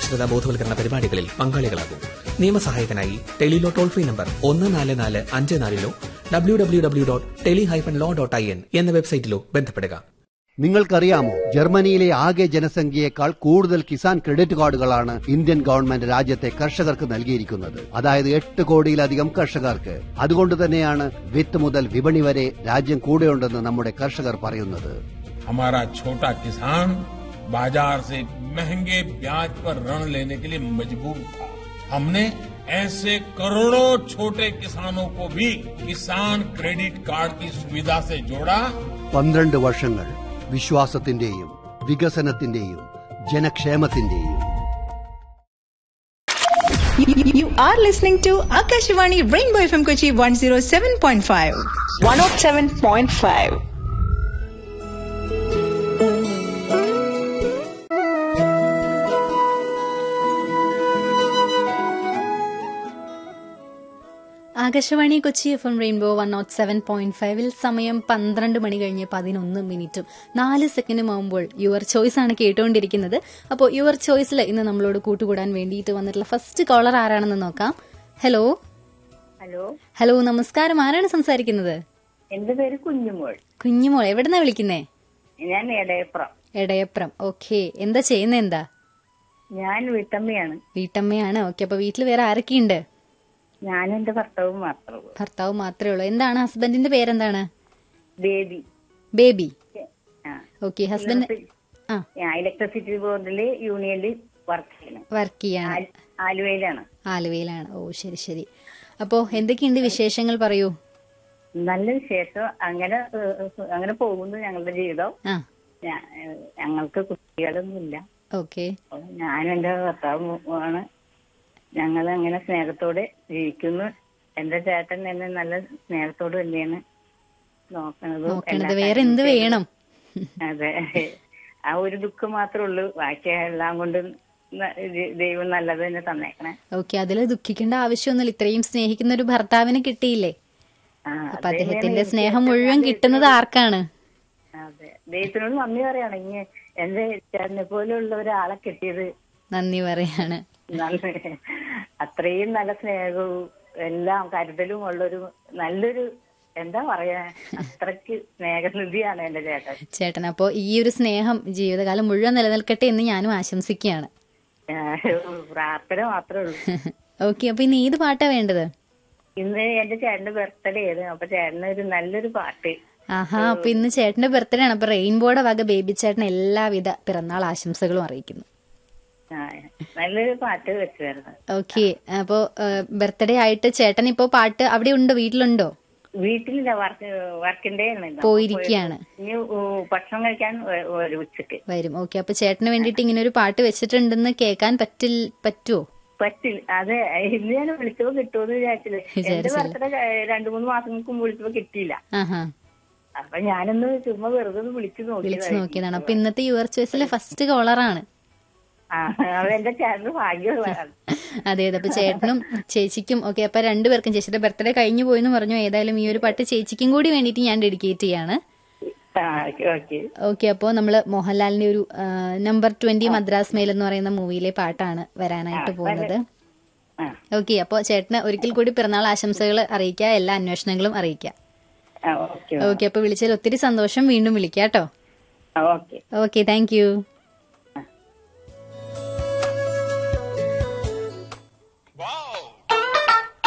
സാക്ഷരതാ ബോധവൽക്കരണ പരിപാടികളിൽ പങ്കാളികളാകും നിയമസഹായത്തിനായി ടെലിലോ ടോൾ ഫ്രീ നമ്പർ ഒന്ന് നാല് നാല് അഞ്ച് നാലിലോ W W W dot tele hyphen law dot I N എന്ന വെബ്സൈറ്റിലോ ബന്ധപ്പെടുക നിങ്ങൾക്കറിയാമോ ജർമ്മനിയിലെ ആകെ ജനസംഖ്യയേക്കാൾ കൂടുതൽ കിസാൻ ക്രെഡിറ്റ് കാർഡുകളാണ് ഇന്ത്യൻ ഗവൺമെന്റ് രാജ്യത്തെ കർഷകർക്ക് നൽകിയിരിക്കുന്നത് അതായത് എട്ട് കോടിയിലധികം കർഷകർക്ക് അതുകൊണ്ട് തന്നെയാണ് വിത്ത് മുതൽ വിപണി വരെ രാജ്യം കൂടെയുണ്ടെന്ന് നമ്മുടെ കർഷകർ പറയുന്നത് हमारा छोटा किसान बाजार से महंगे ब्याज पर ऋण लेने के लिए मजबूर था हमने ऐसे करोड़ों छोटे किसानों को भी किसान क्रेडिट कार्ड की सुविधा से जोड़ा പന്ത്രണ്ട് വർഷങ്ങൾ വിശ്വാസത്തിന്റെയും വികസനത്തിന്റെയും ജനക്ഷേമത്തിന്റെയും You are listening to Akashvani Rainbow FM Kochi 107.5. 107.5. Akashvani Kochi F M rainbow one naught seven point ഫൈവിൽ സമയം പന്ത്രണ്ട് മണി കഴിഞ്ഞ് പതിനൊന്ന് മിനിറ്റും നാല് സെക്കൻഡും ആകുമ്പോൾ യുവർ ചോയ്സ് ആണ് കേട്ടുകൊണ്ടിരിക്കുന്നത് അപ്പോൾ യുവർ ചോയ്സിൽ ഇന്ന് നമ്മളോട് കൂട്ടുകൂടാൻ വേണ്ടിയിട്ട് വന്നിട്ടുള്ള ഫസ്റ്റ് കോളർ ആരാണെന്ന് നോക്കാം ഹലോ ഹലോ ഹലോ നമസ്കാരം ആരാണ് സംസാരിക്കുന്നത് എന്റെ പേര് കുഞ്ഞുമോൾ കുഞ്ഞുമോൾ എവിടുന്നാ വിളിക്കുന്നേ ഞാൻ എടയപ്പുറം എടയപ്രം ഓക്കെ എന്താ ചെയ്യുന്നത് എന്താ ഞാൻ വീട്ടമ്മയാണ് വീട്ടമ്മയാണ് ഓക്കെ അപ്പൊ വീട്ടിൽ വേറെ ആരൊക്കെയുണ്ട് ഞാനും എന്റെ ഭർത്താവും മാത്രമേ ഭർത്താവ് മാത്രമേ ഉള്ളൂ എന്താണ് ഹസ്ബൻഡിന്റെ പേരെന്താണ് ബേബി ബേബി ആ ഓക്കെ ഹസ്ബൻഡ് ആ ഞാൻ ഇലക്ട്രിസിറ്റി ബോർഡില് യൂണിയനിൽ വർക്ക് ചെയ്യണം വർക്ക് ചെയ്യാണ് ആൽ- ആലുവയിലാണ് ആലുവയിലാണ് ഓ ശരി ശരി അപ്പോ എന്തൊക്കെയുണ്ട് വിശേഷങ്ങൾ പറയൂ നല്ല വിശേഷം അങ്ങനെ ഏഹ്, ഏഹ്, അങ്ങനെ പോകുന്നു ഞങ്ങളുടെ ജീവിതം ആ ഞാ- ഏഹ്, ഞങ്ങൾക്ക് കുട്ടികളൊന്നുമില്ല ഓക്കെ അപ്പോൾ ഞാനും എന്റെ ഭർത്താവും ആണ് ഞങ്ങൾ അങ്ങനെ സ്നേഹത്തോടെ ജീവിക്കുന്നു എന്റെ ചേട്ടൻ എന്നെ നല്ല സ്നേഹത്തോട് തന്നെയാണ് നോക്കണത് നോക്കണത് വേറെ എന്ത് വേണം അതെ ആ ഒരു ദുഃഖം മാത്രമേ ഉള്ളൂ ബാക്കി എല്ലാം കൊണ്ട് ന- ദ- ദൈവം നല്ലത് തന്നെ തന്നേക്കണേ ഓക്കെ അതിൽ ദുഃഖിക്കേണ്ട ആവശ്യമൊന്നുമില്ല ഇത്രയും സ്നേഹിക്കുന്ന ഒരു ഭർത്താവിനെ കിട്ടിയില്ലേ ആ, അപ്പൊ അത് അദ്ദേഹത്തിന്റെ തന്നെയാണ് സ്നേഹം എനിക്ക് മുഴുവൻ കിട്ടുന്നത് ആർക്കാണ് അതെ ദൈവത്തിനോട് നന്ദി പറയാണ് ഇങ്ങനെ എന്റെ ചേട്ടനെ പോലെയുള്ള ഒരാളെ കിട്ടിയത് നന്ദി പറയാണ് നല്ല അത്രയും നല്ല സ്നേഹവും എല്ലാം കരുതലും ഉള്ളൊരു നല്ലൊരു എന്താ പറയാ അത്രക്ക് സ്നേഹനിധിയാണ് എന്റെ ചേട്ടൻ ചേട്ടൻ അപ്പോ ഈ ഒരു സ്നേഹം ജീവിതകാലം മുഴുവൻ നിലനിൽക്കട്ടെ എന്ന് ഞാനും ആശംസിക്കുകയാണ് ആ, പ്രാർത്ഥന മാത്രമേ ഉള്ളൂ ഓക്കെ അപ്പൊ ഇന്ന് ഏത് പാട്ടാ വേണ്ടത് ഇന്ന് എന്റെ ചേട്ടന്റെ ബർത്ത്ഡേ ആയിരുന്നു അപ്പൊ ചേട്ടന് ഒരു നല്ലൊരു പാട്ട് ആഹാ അപ്പൊ ഇന്ന് ചേട്ടന്റെ ബർത്ത്ഡേ ആണ് അപ്പൊ റെയിൻബോയുടെ വക ബേബി ചേട്ടൻ എല്ലാവിധ പിറന്നാൾ ആശംസകളും അറിയിക്കുന്നു ആ, നല്ലൊരു പാട്ട് വെച്ചു തരണം ഓക്കെ അപ്പോ ബർത്ത്ഡേ ആയിട്ട് ചേട്ടൻ ഇപ്പോ പാട്ട് അവിടെ ഉണ്ടോ വീട്ടിലുണ്ടോ വീട്ടിലില്ല വർക്ക് വർക്കിന്റെ ആണ് ഇന്ന്. പോയിരിക്കുകയാണ് ഇനി ഉ, ഭക്ഷണം കഴിക്കാൻ വ- വരും ഉച്ചക്ക് വരും ഓക്കെ അപ്പൊ ചേട്ടന് വേണ്ടിയിട്ട് ഇങ്ങനെ ഒരു പാട്ട് വെച്ചിട്ടുണ്ടെന്ന് കേൾക്കാൻ പറ്റിൽ പറ്റുമോ പറ്റില്ല അതെ ഇന്ന് ഞാൻ വിളിച്ചപ്പോ കിട്ടുമെന്ന് വിചാരിച്ചില്ല എന്റെ ബർത്ത്ഡേ രണ്ടു മൂന്ന് മാസങ്ങൾക്ക് മുമ്പ് വിളിച്ചപ്പോ കിട്ടിയില്ല ആഹാ അപ്പൊ ഞാനൊന്ന് ചുമ്മാ വെറുതെ ഒന്ന് വിളിച്ചു വിളിച്ചു നോക്കിയതായിരുന്നു. നോക്കിയതാണ് അപ്പൊ ഇന്നത്തെ യുവർ ചോയ്സിലെ ഫസ്റ്റ് കോളറാണ് ആ അത് എന്റെ ചേട്ടന് ഭാഗ്യമുള്ളതാണ് അതെ അതെ അപ്പൊ ചേട്ടനും ചേച്ചിക്കും ഓക്കെ അപ്പൊ രണ്ടുപേർക്കും ചേച്ചിയുടെ ബർത്ത്ഡേ കഴിഞ്ഞു പോയെന്ന് പറഞ്ഞു ഏതായാലും ഈ ഒരു പാട്ട് ചേച്ചിക്കും കൂടി വേണ്ടിയിട്ട് ഞാൻ ഡെഡിക്കേറ്റ് ചെയ്യാണ് ആ ഓക്കെ ഓക്കെ അപ്പോൾ നമ്മൾ മോഹൻലാലിന്റെ ഒരു നമ്പർ ട്വന്റി മദ്രാസ് മെയിൽ എന്ന് പറയുന്ന മൂവിയിലെ പാട്ടാണ് വരാനായിട്ട് പോകുന്നത് ആ ഓക്കെ അപ്പോൾ ചേട്ടന് ഒരിക്കൽ കൂടി പിറന്നാൾ ആശംസകൾ അറിയിക്കുക എല്ലാ അന്വേഷണങ്ങളും അറിയിക്കുക ആ ഓക്കെ ഓക്കെ അപ്പോൾ വിളിച്ചതിൽ ഒത്തിരി സന്തോഷം വീണ്ടും വിളിക്കാം കേട്ടോ ഓക്കെ ഓക്കെ താങ്ക് യു